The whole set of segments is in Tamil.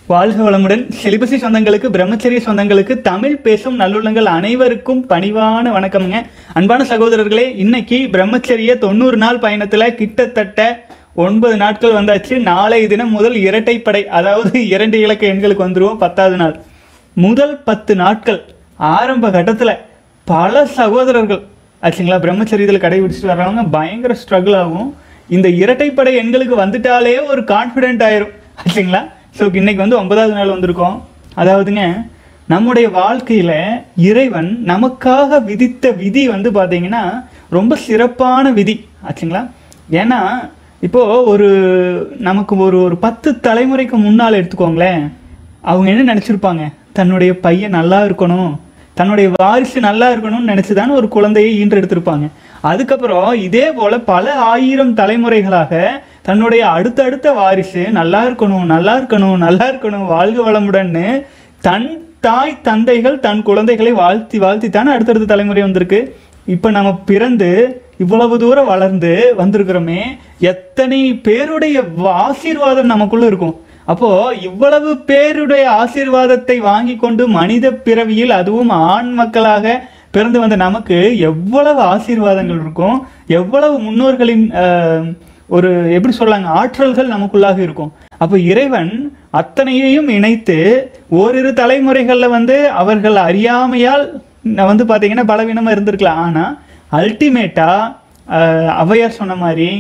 வாழ்க வளமுடன் செலிபசி சொந்தங்களுக்கு பிரம்மச்சரிய சொந்தங்களுக்கு தமிழ் பேசும் நல்லுள்ளங்கள் அனைவருக்கும் பணிவான வணக்கம்ங்க அன்பான சகோதரர்களே இன்னைக்கு பிரம்மச்சரிய தொண்ணூறு நாள் பயணத்துல கிட்டத்தட்ட ஒன்பது நாட்கள் வந்தாச்சு நாளை தினம் முதல் இரட்டைப்படை அதாவது இரண்டு இலக்க எண்களுக்கு வந்துருவோம் பத்தாவது நாள் முதல் பத்து நாட்கள் ஆரம்ப கட்டத்துல பல சகோதரர்கள் ஆச்சுங்களா பிரம்மச்சரியத்தில் கடைபிடிச்சிட்டு வர்றவங்க பயங்கர ஸ்ட்ரகிள் ஆகும் இந்த இரட்டைப்படை எண்களுக்கு வந்துட்டாலே ஒரு கான்ஃபிடென்ட் ஆயிரும் ஆச்சுங்களா ஸோ இன்னைக்கு வந்து ஒன்பதாவது நாள் வந்திருக்கோம் அதாவதுங்க நம்முடைய வாழ்க்கையில இறைவன் நமக்காக விதித்த விதி வந்து பாத்தீங்கன்னா ரொம்ப சிறப்பான விதி ஆச்சுங்களா ஏன்னா இப்போ ஒரு நமக்கு ஒரு ஒரு பத்து தலைமுறைக்கு முன்னால் எடுத்துக்கோங்களேன் அவங்க என்ன நினைச்சிருப்பாங்க தன்னுடைய பையன் நல்லா இருக்கணும் தன்னுடைய வாரிசு நல்லா இருக்கணும்னு நினைச்சுதானே ஒரு குழந்தையை ஈன்றெடுத்திருப்பாங்க அதுக்கப்புறம் இதே போல பல ஆயிரம் தலைமுறைகளாக தன்னுடைய அடுத்தடுத்த வாரிசு நல்லா இருக்கணும் நல்லா இருக்கணும் நல்லா இருக்கணும் வாழ்க வளமுடன்னு தன் தாய் தந்தைகள் தன் குழந்தைகளை வாழ்த்தி வாழ்த்தி தானே அடுத்தடுத்த தலைமுறை வந்திருக்கு இப்போ நம்ம பிறந்து இவ்வளவு தூரம் வளர்ந்து வந்திருக்கிறோமே எத்தனை பேருடைய ஆசீர்வாதம் நமக்குள்ள இருக்கும் அப்போ இவ்வளவு பேருடைய ஆசீர்வாதத்தை வாங்கி கொண்டு மனித பிறவியில் அதுவும் ஆண் மக்களாக பிறந்து வந்த நமக்கு எவ்வளவு ஆசீர்வாதங்கள் இருக்கும் எவ்வளவு முன்னோர்களின் ஆஹ், ஒரு எப்படி சொல்லாங்க ஆற்றல்கள் நமக்குள்ளாக இருக்கும் அப்போ இறைவன் அத்தனையையும் இணைத்து ஓரிரு தலைமுறைகளில் வந்து அவர்கள் அறியாமையால் நான் வந்து பார்த்தீங்கன்னா பலவீனமாக இருந்திருக்கலாம் ஆனால் அல்டிமேட்டாக ஔவையார் சொன்ன மாதிரி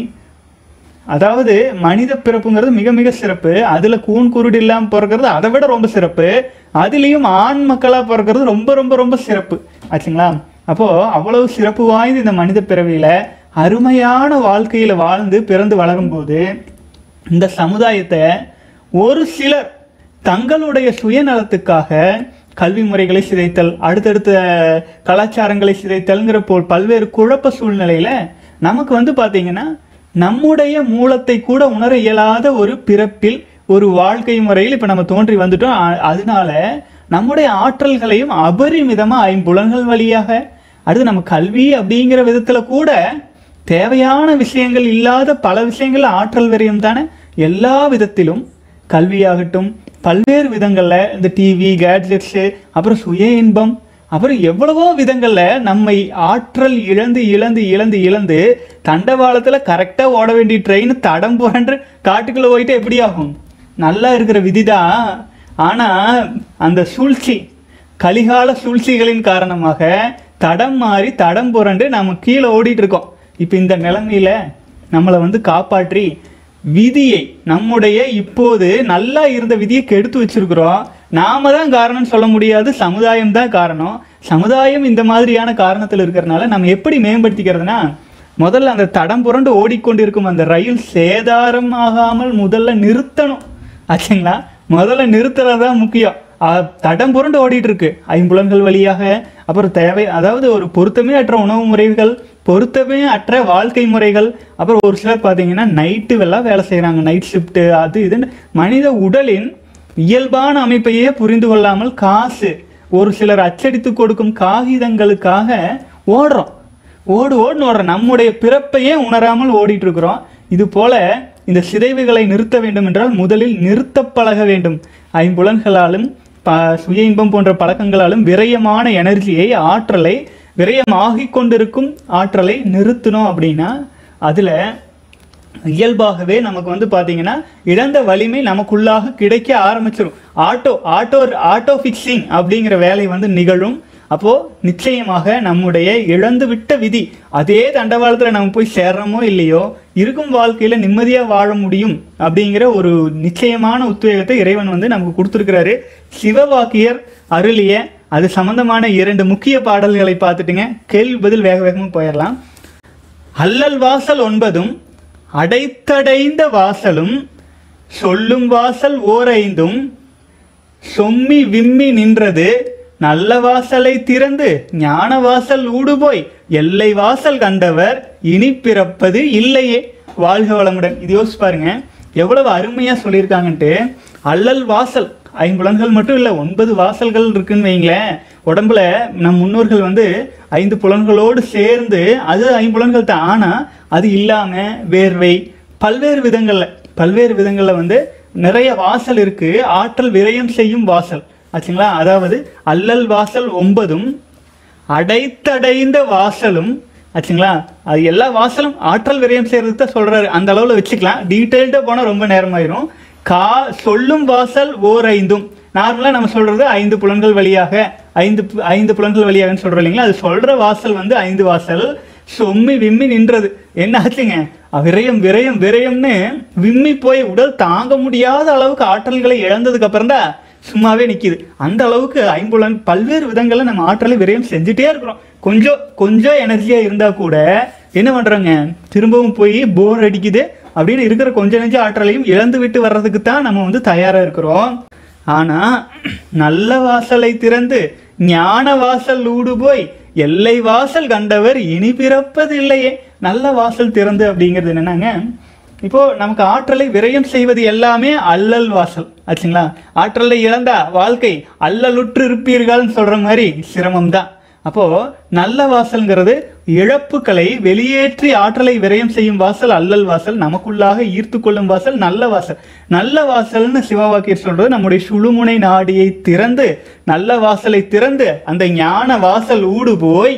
அதாவது மனித பிறப்புங்கிறது மிக மிக சிறப்பு அதுல கூன் குருடு இல்லாம பிறக்கிறது அதை விட ரொம்ப சிறப்பு அதுலயும் ஆண் மக்களா பிறக்கிறது ரொம்ப ரொம்ப ரொம்ப சிறப்பு ஆச்சுங்களா அப்போ அவ்வளவு சிறப்பு வாய்ந்த இந்த மனித பிறவியில அருமையான வாழ்க்கையில வாழ்ந்து பிறந்து வளரும்போது இந்த சமுதாயத்தை ஒரு சிலர் தங்களுடைய சுயநலத்துக்காக கல்வி முறைகளை சிதைத்தல் அடுத்தடுத்த கலாச்சாரங்களை சிதைத்தல்ங்கிற போல் பல்வேறு குழப்ப சூழ்நிலையில நமக்கு வந்து பாத்தீங்கன்னா நம்முடைய மூலத்தை கூட உணர இயலாத ஒரு பிறப்பில் ஒரு வாழ்க்கை முறையில் இப்ப நம்ம தோன்றி வந்துட்டோம் அ- அதனால நம்முடைய ஆற்றல்களையும் அபரிமிதமா ஐம்புலன்கள் வழியாக அடுத்து நம்ம கல்வி அப்படிங்கிற விதத்துல கூட தேவையான விஷயங்கள் இல்லாத பல விஷயங்கள் ஆற்றல் விரயம் தானே எல்லா விதத்திலும் கல்வியாகட்டும் பல்வேறு விதங்கள்ல இந்த டிவி கேட்ஜெட்ஸ் அப்புறம் சுய இன்பம் அப்புறம் எவ்வளவோ விதங்கள்ல நம்மை ஆற்றல் இழந்து இழந்து இழந்து இழந்து தண்டவாளத்துல கரெக்டா ஓட வேண்டிய ட்ரெயின் தடம் புரண்டு காட்டுக்குள்ள போயிட்டு எப்படி ஆகும் நல்லா இருக்கிற விதிதான் ஆனா அந்த சூழ்ச்சி கலிகால சூழ்ச்சிகளின் காரணமாக தடம் மாறி தடம் புரண்டு நம்ம கீழே ஓடிட்டு இருக்கோம் இப்போ இந்த நிலைமையில நம்மளை வந்து காப்பாற்றி விதியை நம்முடைய இப்போது நல்லா இருந்த விதியை கெடுத்து வச்சிருக்கிறோம் நாம தான் காரணம்னு சொல்ல முடியாது சமுதாயம் தான் காரணம் சமுதாயம் இந்த மாதிரியான காரணத்தில் இருக்கிறனால நம்ம எப்படி மேம்படுத்திக்கிறதுனா முதல்ல அந்த தடம் புரண்டு ஓடிக்கொண்டிருக்கும் அந்த ரயில் சேதாரம் ஆகாமல் முதல்ல நிறுத்தணும் ஆச்சுங்களா முதல்ல நிறுத்துறது தான் முக்கியம் அஹ், தடம் புரண்டு ஓடிட்டு இருக்கு ஐம்புலன்கள் வழியாக அப்புறம் தேவை அதாவது ஒரு பொருத்தமே அற்ற உணவு முறைகள் பொருத்தமே அற்ற வாழ்க்கை முறைகள் அப்புறம் ஒரு சிலர் பார்த்தீங்கன்னா நைட்டு எல்லாம் வேலை செய்கிறாங்க நைட் ஷிஃப்ட்டு அது இதுன்னு மனித உடலின் இயல்பான அமைப்பையே புரிந்து கொள்ளாமல் காசு ஒரு சிலர் அச்சடித்து கொடுக்கும் காகிதங்களுக்காக ஓடுறோம் ஓடு ஓடுன்னு ஓடுறோம் நம்முடைய பிறப்பையே உணராமல் ஓடிட்டு இருக்கிறோம் இது போல இந்த சிதைவுகளை நிறுத்த வேண்டும் என்றால் முதலில் நிறுத்த பழக வேண்டும் ஐம்புலன்களாலும் ப சுய இன்பம் போன்ற பழக்கங்களாலும் விரயமான எனர்ஜியை ஆற்றலை விரயமாகிக் கொண்டிருக்கும் ஆற்றலை நிறுத்தணும் அப்படின்னா அதில் இயல்பாகவே நமக்கு வந்து பாத்தீங்கன்னா இழந்த வலிமை நமக்குள்ளாக கிடைக்க ஆரம்பிச்சிடும் ஆட்டோ ஆட்டோ ஆட்டோ ஃபிக்ஸிங் அப்படிங்கிற வேலை வந்து நிகழும் அப்போ நிச்சயமாக நம்முடைய இழந்து விட்ட விதி அதே தண்டவாளத்துல நம்ம போய் சேர்றோமோ இல்லையோ இருக்கும் வாழ்க்கையில நிம்மதியா வாழ முடியும் அப்படிங்கிற ஒரு நிச்சயமான உத்வேகத்தை இறைவன் வந்து நமக்கு கொடுத்துருக்கிறாரு சிவவாக்கியர் அருளிய அது சம்பந்தமான இரண்டு முக்கிய பாடல்களை பார்த்துட்டுங்க கேள்வி பதில் வேக வேகமாக போயிடலாம் அல்லல் வாசல் ஒன்பதும் அடைத்தடைந்த வாசலும் சொல்லும் வாசல் ஓர் ஐந்தும் சொம்மி விம்மி நின்றது நல்ல வாசலை திறந்து ஞான வாசல் ஊடுபோய் எல்லை வாசல் கண்டவர் இனி பிறப்பது இல்லையே வாழ்க வளமுடன் இது யோசிச்சு பாருங்க எவ்வளவு அருமையா சொல்லியிருக்காங்கன்ட்டு அல்லல் வாசல் ஐம்புலன்கள் மட்டும் இல்லை ஒன்பது வாசல்கள் இருக்குன்னு வைங்களேன் உடம்புல நம் முன்னோர்கள் வந்து ஐந்து புலன்களோடு சேர்ந்து அது ஐம்புலன்கள் தான் ஆனால் அது இல்லாமல் வேர்வை பல்வேறு விதங்களில் பல்வேறு விதங்களில் வந்து நிறைய வாசல் இருக்கு ஆற்றல் விரயம் செய்யும் வாசல் ஆச்சுங்களா அதாவது அல்லல் வாசல் ஒன்பதும் அடைத்தடைந்த வாசலும் ஆச்சுங்களா அது எல்லா வாசலும் ஆற்றல் விரயம் செய்யறதுக்கு தான் சொல்றாரு அந்த அளவுல வச்சுக்கலாம் டீட்டெயில்டாக போனால் ரொம்ப நேரமாயிரும் கா சொல்லும் வாசல் ஓர் ஐந்தும் நார்மலாக நம்ம சொல்றது ஐந்து புலன்கள் வழியாக ஐந்து பு- ஐந்து புலன்கள் வழியாகன்னு சொல்றோம் இல்லைங்களா அது சொல்ற வாசல் வந்து ஐந்து வாசல் சொம்மி விம்மி நின்றது என்ன ஆச்சுங்க விரயம் விரயம் விரயம்னு விம்மி போய் உடல் தாங்க முடியாத அளவுக்கு ஆற்றல்களை இழந்ததுக்கு அப்புறம் தான் சும்மாவே நிக்குது அந்த அளவுக்கு ஐம்புலன் பல்வேறு விதங்கள்ல நம்ம ஆற்றலை விரயம் செஞ்சுட்டே இருக்கிறோம் கொஞ்சம் கொஞ்சம் எனர்ஜியா இருந்தா கூட என்ன பண்றோங்க திரும்பவும் போய் போர் அடிக்குது அப்படின்னு இருக்கிற கொஞ்ச நெஞ்ச ஆற்றலையும் இழந்து விட்டு வர்றதுக்கு தான் நம்ம வந்து தயாரா இருக்கிறோம் ஆனா நல்ல வாசலை திறந்து ஞான வாசல் ஊடு போய் எல்லை வாசல் கண்டவர் இனி பிறப்பதில்லையே நல்ல வாசல் திறந்து அப்படிங்கிறது என்னன்னாங்க இப்போ நமக்கு ஆற்றலை விரயம் செய்வது எல்லாமே அல்லல் வாசல் ஆச்சுங்களா ஆற்றலை இழந்தா வாழ்க்கை அல்லலுற்று இருப்பீர்கள்னு சொல்ற மாதிரி சிரமம் தான் அப்போ நல்ல வாசல்ங்கிறது இழப்புகளை வெளியேற்றி ஆற்றலை விரயம் செய்யும் வாசல் அல்லல் வாசல் நமக்குள்ளாக ஈர்த்து கொள்ளும் வாசல் நல்ல வாசல் நல்ல வாசல்னு சிவவாக்கியர் சொல்றது நம்முடைய சுழுமுனை நாடியை திறந்து நல்ல வாசலை திறந்து அந்த ஞான வாசல் ஊடு போய்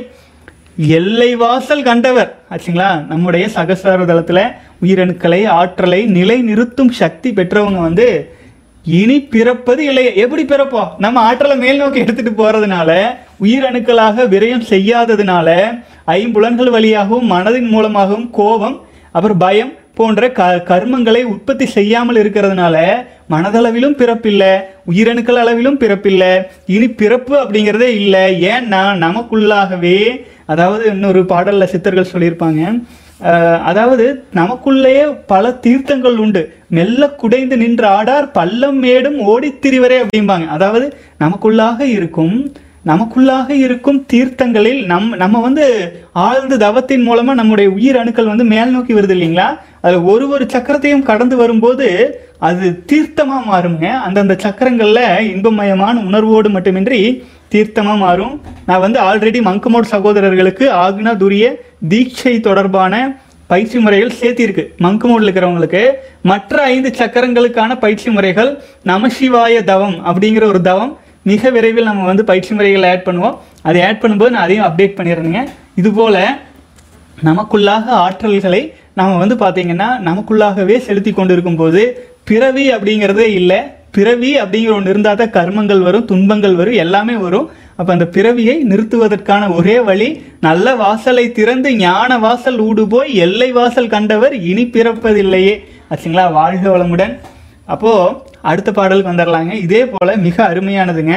எல்லை வாசல் கண்டவர் ஆச்சுங்களா நம்முடைய சகசார தளத்துல உயிரணுக்களை ஆற்றலை நிலை நிறுத்தும் சக்தி பெற்றவங்க வந்து இனி பிறப்பது இல்லை எப்படி பிறப்போம் நம்ம ஆற்றலை மேல் நோக்கி எடுத்துட்டு போறதுனால உயிரணுக்களாக விரயம் செய்யாததுனால ஐம்புலன்கள் வழியாகவும் மனதின் மூலமாகவும் கோபம் அப்புறம் பயம் போன்ற க கர்மங்களை உற்பத்தி செய்யாமல் இருக்கிறதுனால மனதளவிலும் பிறப்பில்லை உயிரணுக்கள் அளவிலும் பிறப்பில்லை இனி பிறப்பு அப்படிங்கிறதே இல்லை ஏன்னா நமக்குள்ளாகவே அதாவது இன்னொரு பாடல்ல சித்தர்கள் சொல்லியிருப்பாங்க அஹ், அதாவது நமக்குள்ளேயே பல தீர்த்தங்கள் உண்டு மெல்ல குடைந்து நின்ற ஆடார் பள்ளம் மேடும் ஓடித் திரிவரே அப்படிம்பாங்க அதாவது நமக்குள்ளாக இருக்கும் நமக்குள்ளாக இருக்கும் தீர்த்தங்களில் நம் நம்ம வந்து ஆழ்ந்த தவத்தின் மூலமா நம்முடைய உயிர் அணுக்கள் வந்து மேல் நோக்கி வருது இல்லைங்களா அது ஒரு ஒரு சக்கரத்தையும் கடந்து வரும்போது அது தீர்த்தமா மாறுங்க அந்தந்த சக்கரங்கள்ல இன்பமயமான உணர்வோடு மட்டுமின்றி தீர்த்தமா மாறும் நான் வந்து ஆல்ரெடி மங்கமோட் சகோதரர்களுக்கு ஆக்னா துரிய தீட்சை தொடர்பான பயிற்சி முறைகள் சேர்த்திருக்கு மங்கு மோடில் இருக்கிறவங்களுக்கு மற்ற ஐந்து சக்கரங்களுக்கான பயிற்சி முறைகள் நமசிவாய தவம் அப்படிங்கிற ஒரு தவம் மிக விரைவில் நம்ம வந்து பயிற்சி முறைகள் ஆட் பண்ணுவோம் அதை ஆட் பண்ணும்போது நான் அதையும் அப்டேட் பண்ணிடுறேங்க இது போல நமக்குள்ளாக ஆற்றல்களை நாம வந்து பாத்தீங்கன்னா நமக்குள்ளாகவே செலுத்தி கொண்டிருக்கும் போது பிறவி அப்படிங்கிறதே இல்லை பிறவி அப்படிங்கிற ஒன்று இருந்தால் தான் கர்மங்கள் வரும் துன்பங்கள் வரும் எல்லாமே வரும் அப்ப அந்த பிறவியை நிறுத்துவதற்கான ஒரே வழி நல்ல வாசலை திறந்து ஞான வாசல் ஊடு போய் எல்லை வாசல் கண்டவர் இனி பிறப்பதில்லையே ஆச்சுங்களா வாழ்க வளமுடன் அப்போ அடுத்த பாடலுக்கு வந்துடலாங்க இதே போல மிக அருமையானதுங்க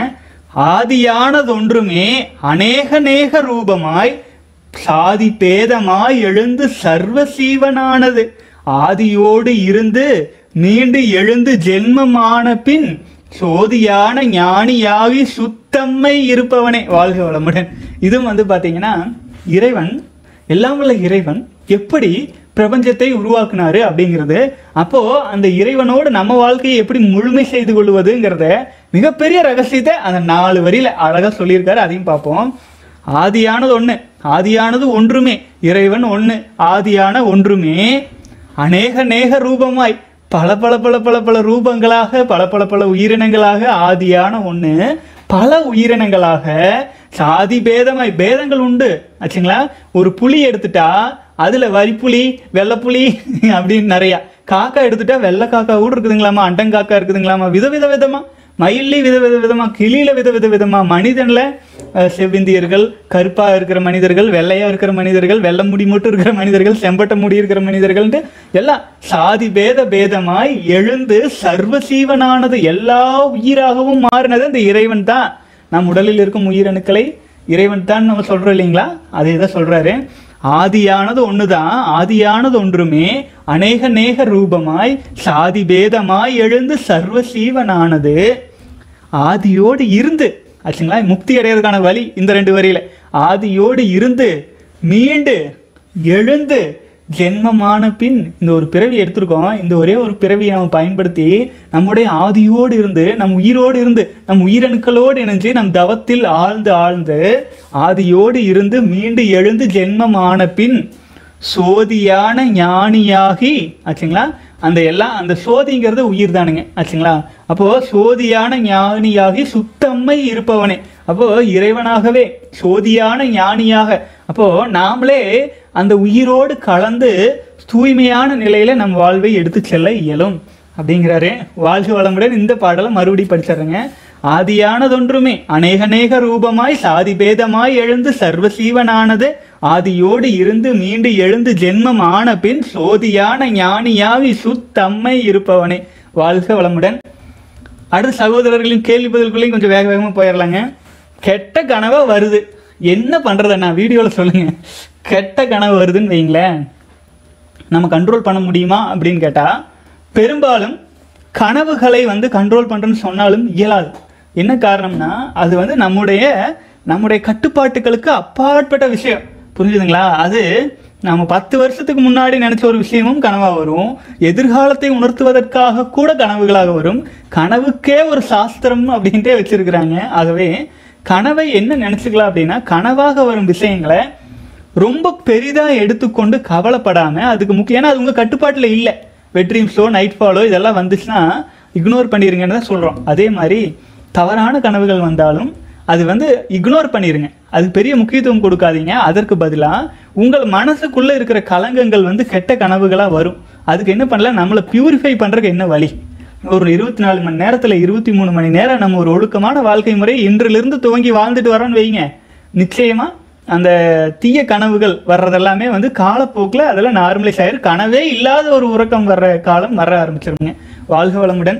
ஆதியானதொன்றுமே அநேக நேக ரூபமாய் சாதி பேதமாய் எழுந்து சர்வ சீவனானது ஆதியோடு இருந்து மீண்டு எழுந்து ஜென்மமான பின் சோதியான ஞானியாகி சுத்தம்மை இருப்பவனே வாழ்க வளமுடன் இதுவும் வந்து பாத்தீங்கன்னா இறைவன் எல்லாம் வல்ல இறைவன் எப்படி பிரபஞ்சத்தை உருவாக்குனாரு அப்படிங்கிறது அப்போ அந்த இறைவனோடு நம்ம வாழ்க்கையை எப்படி முழுமை செய்து கொள்வதுங்கிறத மிகப்பெரிய ரகசியத்தை அந்த நாலு வரியில அழகா சொல்லியிருக்காரு அதையும் பார்ப்போம் ஆதியானது ஒண்ணு ஆதியானது ஒன்றுமே இறைவன் ஒண்ணு ஆதியான ஒன்றுமே அநேக நேக ரூபமாய் பல பல பல பல பல ரூபங்களாக பல பல பல உயிரினங்களாக ஆதியான ஒண்ணு பல உயிரினங்களாக சாதி பேதமாய் பேதங்கள் உண்டு ஆச்சுங்களா ஒரு புலி எடுத்துட்டா அதுல வரிப்புலி வெள்ளைப்புலி அப்படின்னு நிறைய காக்கா எடுத்துட்டா வெள்ளை காக்கா கூட இருக்குதுங்களாமா அண்டங்காக்கா இருக்குதுங்களாமா விதவித விதமா மயிலி வித வித விதமா கிளியில வித வித விதமா மனிதன்ல அஹ், செவ்விந்தியர்கள் கருப்பா இருக்கிற மனிதர்கள் வெள்ளையா இருக்கிற மனிதர்கள் வெள்ளை முடி மட்டும் இருக்கிற மனிதர்கள் செம்பட்ட முடி இருக்கிற மனிதர்கள்ட்டு எல்லாம் சாதி பேத பேதமாய் எழுந்து சர்வசீவனானது எல்லா உயிராகவும் மாறினது அந்த இறைவன் தான் நம் உடலில் இருக்கும் உயிரணுக்களை இறைவன் தான் நம்ம சொல்றோம் இல்லைங்களா அதே தான் சொல்றாரு ஆதியானது ஒண்ணுதான் ஆதியானது ஒன்றுமே அநேக நேக ரூபமாய் சாதி பேதமாய் எழுந்து சர்வ சீவனானது ஆதியோடு இருந்து ஆச்சுங்களா முக்தி அடையிறதுக்கான வழி இந்த ரெண்டு வரியில ஆதியோடு இருந்து மீண்டு எழுந்து ஜென்மமான பின் இந்த ஒரு பிறவி எடுத்திருக்கோம் இந்த ஒரே ஒரு பிறவியை நம்ம பயன்படுத்தி நம்முடைய ஆதியோடு இருந்து நம் உயிரோடு இருந்து நம் உயிரணுக்களோடு இணைஞ்சு நம் தவத்தில் ஆழ்ந்து ஆழ்ந்து ஆதியோடு இருந்து மீண்டு எழுந்து ஜென்மமான பின் சோதியான ஞானியாகி ஆச்சுங்களா அந்த எல்லாம் அந்த சோதிங்கிறது உயிர் தானுங்க ஆச்சுங்களா அப்போ சோதியான ஞானியாகி சுத்தம்மை இருப்பவனே அப்போ இறைவனாகவே சோதியான ஞானியாக அப்போ நாமளே அந்த உயிரோடு கலந்து தூய்மையான நிலையில நம் வாழ்வை எடுத்து செல்ல இயலும் அப்படிங்கிறாரு வாழ்க வளமுடன் இந்த பாடலை மறுபடி படிச்சிடுறேங்க ஆதியானதொன்றுமே அநேகநேக ரூபமாய் சாதி பேதமாய் எழுந்து சர்வசீவனானது ஆதியோடு இருந்து மீண்டு எழுந்து ஜென்மம் ஆன பின் சோதியான ஞானியாவி சுத்தம்மை இருப்பவனே வாழ்க வளமுடன் அடுத்த சகோதரர்களின் கேள்வி பதில்களையும் கொஞ்சம் வேக வேகமாக போயிடலாங்க கெட்ட கனவா வருது என்ன பண்றதுண்ணா வீடியோவில் சொல்லுங்க கெட்ட கனவு வருதுன்னு வைங்களேன் நம்ம கண்ட்ரோல் பண்ண முடியுமா அப்படின்னு கேட்டால் பெரும்பாலும் கனவுகளை வந்து கண்ட்ரோல் பண்ணுறேன்னு சொன்னாலும் இயலாது என்ன காரணம்னா அது வந்து நம்முடைய நம்முடைய கட்டுப்பாட்டுகளுக்கு அப்பாற்பட்ட விஷயம் புரிஞ்சுதுங்களா அது நம்ம பத்து வருஷத்துக்கு முன்னாடி நினைச்ச ஒரு விஷயமும் கனவா வரும் எதிர்காலத்தை உணர்த்துவதற்காக கூட கனவுகளாக வரும் கனவுக்கே ஒரு சாஸ்திரம் அப்படின்ட்டே வச்சிருக்கிறாங்க ஆகவே கனவை என்ன நினைச்சுக்கலாம் அப்படின்னா கனவாக வரும் விஷயங்களை ரொம்ப பெரிதா எடுத்துக்கொண்டு கவலைப்படாம அதுக்கு முக்கியம் ஏன்னா அது உங்க கட்டுப்பாட்டுல இல்லை வெட்ரீம் ஷோ நைட் ஃபாலோ இதெல்லாம் வந்துச்சுன்னா இக்னோர் பண்ணிருங்கன்னு தான் சொல்றோம் அதே மாதிரி தவறான கனவுகள் வந்தாலும் அது வந்து இக்னோர் பண்ணிருங்க அது பெரிய முக்கியத்துவம் கொடுக்காதீங்க அதற்கு பதிலா உங்கள் மனசுக்குள்ள இருக்கிற கலங்கங்கள் வந்து கெட்ட கனவுகளா வரும் அதுக்கு என்ன பண்ணல நம்மளை பியூரிஃபை பண்றதுக்கு என்ன வழி ஒரு இருபத்தி நாலு மணி நேரத்துல இருபத்தி மூணு மணி நேரம் நம்ம ஒரு ஒழுக்கமான வாழ்க்கை முறை இன்றிலிருந்து துவங்கி வாழ்ந்துட்டு வரோம்னு வைங்க நிச்சயமா அந்த தீய கனவுகள் வர்றதெல்லாமே வந்து காலப்போக்கில் அதெல்லாம் நார்மலைஸ் ஆயிரும் கனவே இல்லாத ஒரு உறக்கம் வர்ற காலம் வர ஆரம்பிச்சிருங்க வாழ்க வளமுடன்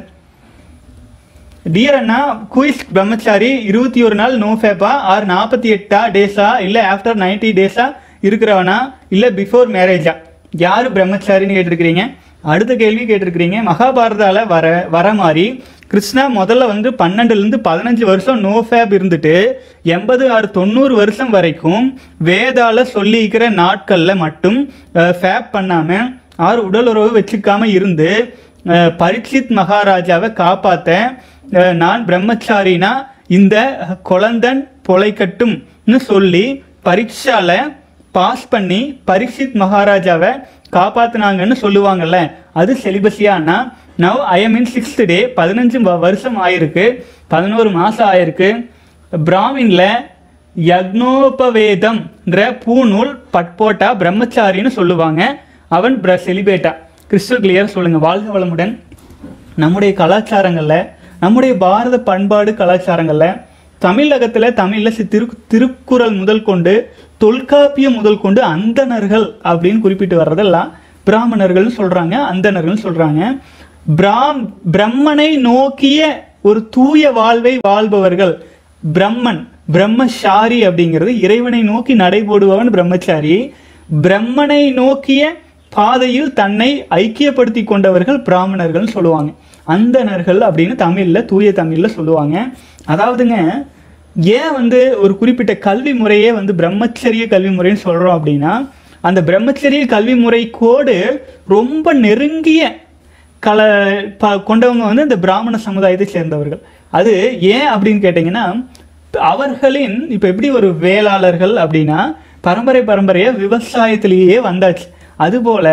டியர் அண்ணா குயிஸ் பிரம்மச்சாரி இருபத்தி ஒரு நாள் நோ ஃபேப்பா ஆர் நாற்பத்தி எட்டா டேஸா இல்லை ஆஃப்டர் நைன்டி டேஸா இருக்கிறவனா இல்லை பிஃபோர் மேரேஜா யார் பிரம்மச்சாரின்னு கேட்டிருக்கிறீங்க அடுத்த கேள்வி கேட்டிருக்கிறீங்க மகாபாரதால வர வர மாதிரி கிருஷ்ணா முதல்ல வந்து பன்னெண்டுலேருந்து பதினஞ்சு வருஷம் நோ ஃபேப் இருந்துட்டு எண்பது ஆறு தொண்ணூறு வருஷம் வரைக்கும் வேதால சொல்லிக்கிற நாட்களில் மட்டும் ஃபேப் பண்ணாமல் ஆறு உடல் உறவு வச்சுக்காம இருந்து அஹ், பரீட்சித் மகாராஜாவை காப்பாத்த அஹ், நான் பிரம்மச்சாரினா இந்த குழந்தன் பொழைக்கட்டும்னு சொல்லி பரீட்சால பாஸ் பண்ணி பரீட்சித் மகாராஜாவை காப்பாத்துனாங்கன்னு சொல்லுவாங்கல்ல அது செலிபஸியானா now I am in sixth day பதினஞ்சு வ- வருஷம் ஆயிருக்கு பதினோரு மாசம் ஆயிருக்கு பிராமின்ல யக்னோபவேதம்ன்ற பூநூல் பட்போட்டா பிரம்மச்சாரின்னு சொல்லுவாங்க அவன் பிர செலிபேட்டா கிறிஸ்டல் கிளியர் சொல்லுங்க வாழ்க வளமுடன் நம்முடைய கலாச்சாரங்கள்ல நம்முடைய பாரத பண்பாடு கலாச்சாரங்கள்ல தமிழகத்துல தமிழ்ல சி- திரு திருக்குறள் முதல் கொண்டு தொல்காப்பியம் முதல் கொண்டு அந்தணர்கள் அப்படின்னு குறிப்பிட்டு வர்றதெல்லாம் பிராமணர்கள் சொல்றாங்க அந்தணர்கள் சொல்றாங்க பிராம் பிரம்மனை நோக்கிய ஒரு தூய வாழ்வை வாழ்பவர்கள் பிரம்மன் பிரம்மசாரி அப்படிங்கிறது இறைவனை நோக்கி நடைபோடுபவன் பிரம்மச்சாரி பிரம்மனை நோக்கிய பாதையில் தன்னை ஐக்கியப்படுத்தி கொண்டவர்கள் பிராமணர்கள் சொல்லுவாங்க அந்தணர்கள் அப்படின்னு தமிழ்ல தூய தமிழ்ல சொல்லுவாங்க அதாவதுங்க ஏன் வந்து ஒரு குறிப்பிட்ட கல்வி முறையே வந்து பிரம்மச்சரிய கல்வி முறைன்னு சொல்றோம் அப்படின்னா அந்த பிரம்மச்சரிய கல்வி முறை கோடு ரொம்ப நெருங்கிய கல ப- கொண்டவங்க வந்து இந்த பிராமண சமுதாயத்தை சேர்ந்தவர்கள் அது ஏன் அப்படின்னு கேட்டிங்கன்னா அவர்களின் இப்போ எப்படி ஒரு வேளாளர்கள் அப்படின்னா பரம்பரை பரம்பரையா விவசாயத்திலேயே வந்தாச்சு அதுபோல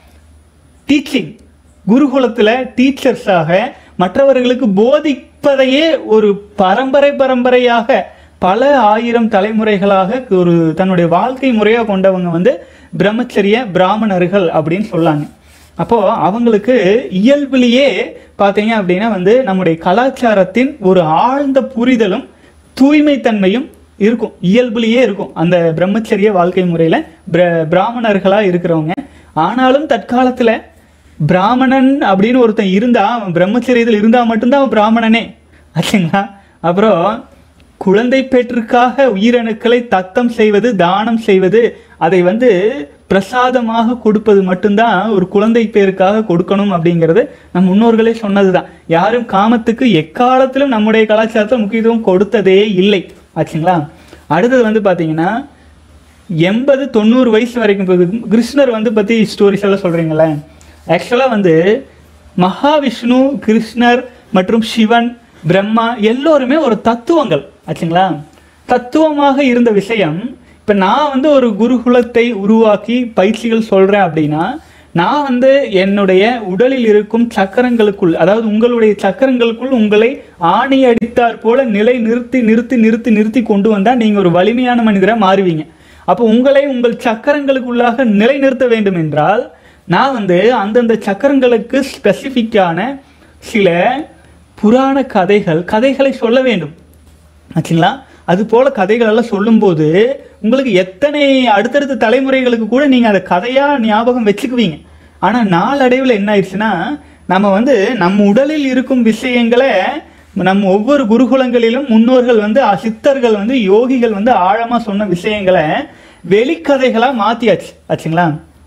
டீச்சிங் குருகுலத்தில் டீச்சர்ஸாக மற்றவர்களுக்கு போதிப்பதையே ஒரு பரம்பரை பரம்பரையாக பல ஆயிரம் தலைமுறைகளாக ஒரு தன்னுடைய வாழ்க்கை முறையாக கொண்டவங்க வந்து பிரம்மச்சரிய பிராமணர்கள் அப்படின்னு சொல்லாங்க அப்போ அவங்களுக்கு இயல்பிலேயே பார்த்தீங்க அப்படின்னா வந்து நம்முடைய கலாச்சாரத்தின் ஒரு ஆழ்ந்த புரிதலும் தூய்மைத்தன்மையும் இருக்கும் இயல்புலேயே இருக்கும் அந்த பிரம்மச்சரிய வாழ்க்கை முறையில் பிர பிராமணர்களாக இருக்கிறவங்க ஆனாலும் தற்காலத்தில் பிராமணன் அப்படின்னு ஒருத்தன் இருந்தா அவன் பிரம்மச்சரியத்தில் இருந்தா மட்டும்தான் அவன் பிராமணனே ஆச்சுங்களா அப்புறம் குழந்தை பெற்றுக்காக உயிரணுக்களை தத்தம் செய்வது தானம் செய்வது அதை வந்து பிரசாதமாக கொடுப்பது மட்டும்தான் ஒரு குழந்தை பேருக்காக கொடுக்கணும் அப்படிங்கிறது நம் முன்னோர்களே சொன்னதுதான் யாரும் காமத்துக்கு எக்காலத்திலும் நம்முடைய கலாச்சாரத்தில் முக்கியத்துவம் கொடுத்ததே இல்லை ஆச்சுங்களா அடுத்தது வந்து பார்த்தீங்கன்னா எண்பது தொண்ணூறு வயசு வரைக்கும் இப்போ கிருஷ்ணர் வந்து பற்றி ஸ்டோரிஸ் எல்லாம் சொல்கிறீங்களே ஆக்சுவலாக வந்து மகாவிஷ்ணு கிருஷ்ணர் மற்றும் சிவன் பிரம்மா எல்லோருமே ஒரு தத்துவங்கள் ஆச்சுங்களா தத்துவமாக இருந்த விஷயம் இப்போ நான் வந்து ஒரு குருகுலத்தை உருவாக்கி பயிற்சிகள் சொல்கிறேன் அப்படின்னா நான் வந்து என்னுடைய உடலில் இருக்கும் சக்கரங்களுக்குள் அதாவது உங்களுடைய சக்கரங்களுக்குள் உங்களை ஆணி அடித்தார் போல நிலை நிறுத்தி நிறுத்தி நிறுத்தி நிறுத்தி கொண்டு வந்தா நீங்க ஒரு வலிமையான மனிதரா மாறுவீங்க அப்போ உங்களை உங்கள் சக்கரங்களுக்குள்ளாக நிலைநிறுத்த வேண்டும் என்றால் நான் வந்து அந்தந்த சக்கரங்களுக்கு ஸ்பெசிஃபிக்கான சில புராண கதைகள் கதைகளை சொல்ல வேண்டும் ஆச்சுங்களா அது போல கதைகள் எல்லாம் சொல்லும்போது உங்களுக்கு எத்தனை அடுத்தடுத்த தலைமுறைகளுக்கு கூட நீங்கள் அதை கதையாக ஞாபகம் வச்சுக்குவீங்க ஆனால் நாளடைவில் என்ன ஆயிடுச்சுன்னா நம்ம வந்து நம்ம உடலில் இருக்கும் விஷயங்களை நம்ம ஒவ்வொரு குருகுலங்களிலும் முன்னோர்கள் வந்து அ- சித்தர்கள் வந்து யோகிகள் வந்து ஆழமாக சொன்ன விஷயங்களை வெளிக்கதைகளாக மாற்றியாச்சு ஆச்சுங்களா